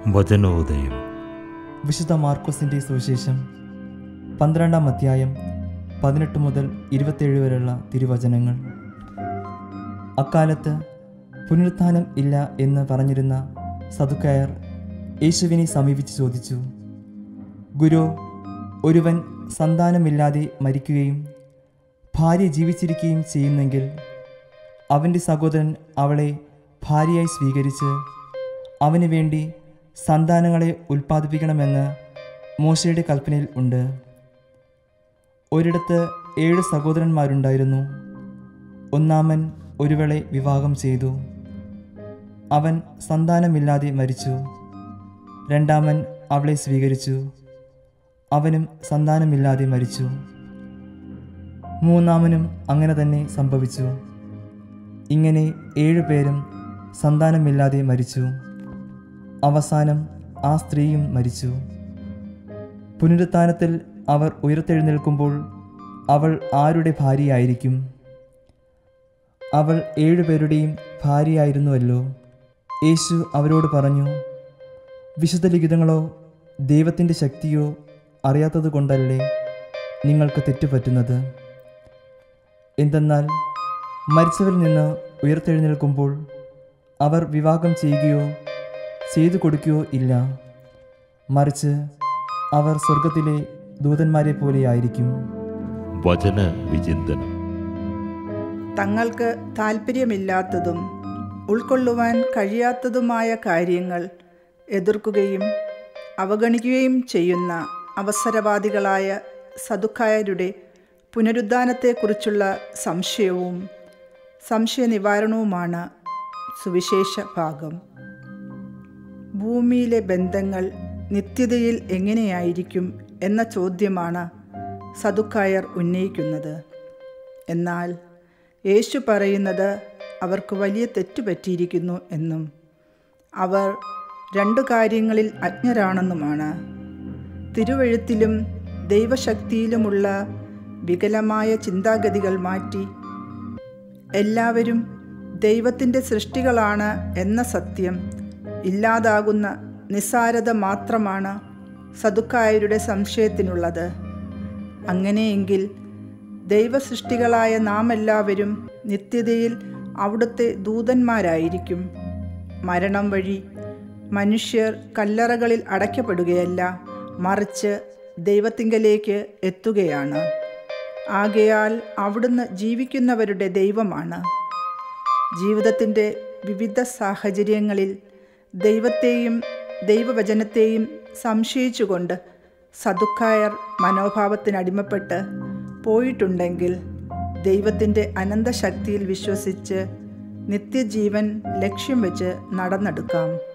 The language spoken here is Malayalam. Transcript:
വചനോദയം വിശുദ്ധ മാർക്കോസിൻ്റെ സുവിശേഷം പന്ത്രണ്ടാം അധ്യായം പതിനെട്ട് മുതൽ ഇരുപത്തേഴ് വരെയുള്ള തിരുവചനങ്ങൾ അക്കാലത്ത് പുനരുത്ഥാനം ഇല്ല എന്ന് പറഞ്ഞിരുന്ന സതുക്കയർ യേശുവിനെ സമീപിച്ച് ചോദിച്ചു ഗുരു ഒരുവൻ സന്താനമില്ലാതെ മരിക്കുകയും ഭാര്യ ജീവിച്ചിരിക്കുകയും ചെയ്യുന്നെങ്കിൽ അവൻ്റെ സഹോദരൻ അവളെ ഭാര്യയായി സ്വീകരിച്ച് അവന് വേണ്ടി സന്താനങ്ങളെ ഉൽപ്പാദിപ്പിക്കണമെന്ന് മോശയുടെ കൽപ്പനയിൽ ഉണ്ട് ഒരിടത്ത് ഏഴ് സഹോദരന്മാരുണ്ടായിരുന്നു ഒന്നാമൻ ഒരുവളെ വിവാഹം ചെയ്തു അവൻ സന്താനമില്ലാതെ മരിച്ചു രണ്ടാമൻ അവളെ സ്വീകരിച്ചു അവനും സന്താനമില്ലാതെ മരിച്ചു മൂന്നാമനും അങ്ങനെ തന്നെ സംഭവിച്ചു ഇങ്ങനെ ഏഴുപേരും സന്താനമില്ലാതെ മരിച്ചു അവസാനം ആ സ്ത്രീയും മരിച്ചു പുനരുത്ഥാനത്തിൽ അവർ ഉയർത്തെഴുന്നേൽക്കുമ്പോൾ അവൾ ആരുടെ ഭാര്യയായിരിക്കും അവൾ ഏഴുപേരുടെയും ഭാര്യയായിരുന്നുവല്ലോ യേശു അവരോട് പറഞ്ഞു വിശുദ്ധ ലിഖിതങ്ങളോ ദൈവത്തിൻ്റെ ശക്തിയോ അറിയാത്തതുകൊണ്ടല്ലേ നിങ്ങൾക്ക് തെറ്റുപറ്റുന്നത് എന്തെന്നാൽ മരിച്ചവരിൽ നിന്ന് ഉയർത്തെഴുന്നേൽക്കുമ്പോൾ അവർ വിവാഹം ചെയ്യുകയോ ചെയ്തു കൊടുക്കുകയോ ഇല്ല മറിച്ച് അവർ സ്വർഗത്തിലെ ദൂതന്മാരെ പോലെയായിരിക്കും വചന വിചിന്തനം തങ്ങൾക്ക് താൽപ്പര്യമില്ലാത്തതും ഉൾക്കൊള്ളുവാൻ കഴിയാത്തതുമായ കാര്യങ്ങൾ എതിർക്കുകയും അവഗണിക്കുകയും ചെയ്യുന്ന അവസരവാദികളായ സദുക്കായരുടെ പുനരുദ്ധാനത്തെക്കുറിച്ചുള്ള സംശയവും സംശയ നിവാരണവുമാണ് സുവിശേഷ ഭാഗം ഭൂമിയിലെ ബന്ധങ്ങൾ നിത്യതയിൽ എങ്ങനെയായിരിക്കും എന്ന ചോദ്യമാണ് സദുക്കായർ ഉന്നയിക്കുന്നത് എന്നാൽ യേശു പറയുന്നത് അവർക്ക് വലിയ തെറ്റുപറ്റിയിരിക്കുന്നു എന്നും അവർ രണ്ടു കാര്യങ്ങളിൽ അജ്ഞരാണെന്നുമാണ് തിരുവഴുത്തിലും ദൈവശക്തിയിലുമുള്ള വികലമായ ചിന്താഗതികൾ മാറ്റി എല്ലാവരും ദൈവത്തിൻ്റെ സൃഷ്ടികളാണ് എന്ന സത്യം ഇല്ലാതാകുന്ന നിസ്സാരത മാത്രമാണ് സദുക്കായരുടെ സംശയത്തിനുള്ളത് അങ്ങനെയെങ്കിൽ ദൈവസൃഷ്ടികളായ നാം എല്ലാവരും നിത്യതയിൽ അവിടുത്തെ ദൂതന്മാരായിരിക്കും മരണം വഴി മനുഷ്യർ കല്ലറകളിൽ അടയ്ക്കപ്പെടുകയല്ല മറിച്ച് ദൈവത്തിങ്കലേക്ക് എത്തുകയാണ് ആകയാൽ അവിടുന്ന് ജീവിക്കുന്നവരുടെ ദൈവമാണ് ജീവിതത്തിൻ്റെ വിവിധ സാഹചര്യങ്ങളിൽ ദൈവത്തെയും ദൈവവചനത്തെയും സംശയിച്ചുകൊണ്ട് സദുക്കായർ മനോഭാവത്തിനടിമപ്പെട്ട് പോയിട്ടുണ്ടെങ്കിൽ ദൈവത്തിൻ്റെ അനന്തശക്തിയിൽ വിശ്വസിച്ച് നിത്യജീവൻ ലക്ഷ്യം വെച്ച് നടന്നെടുക്കാം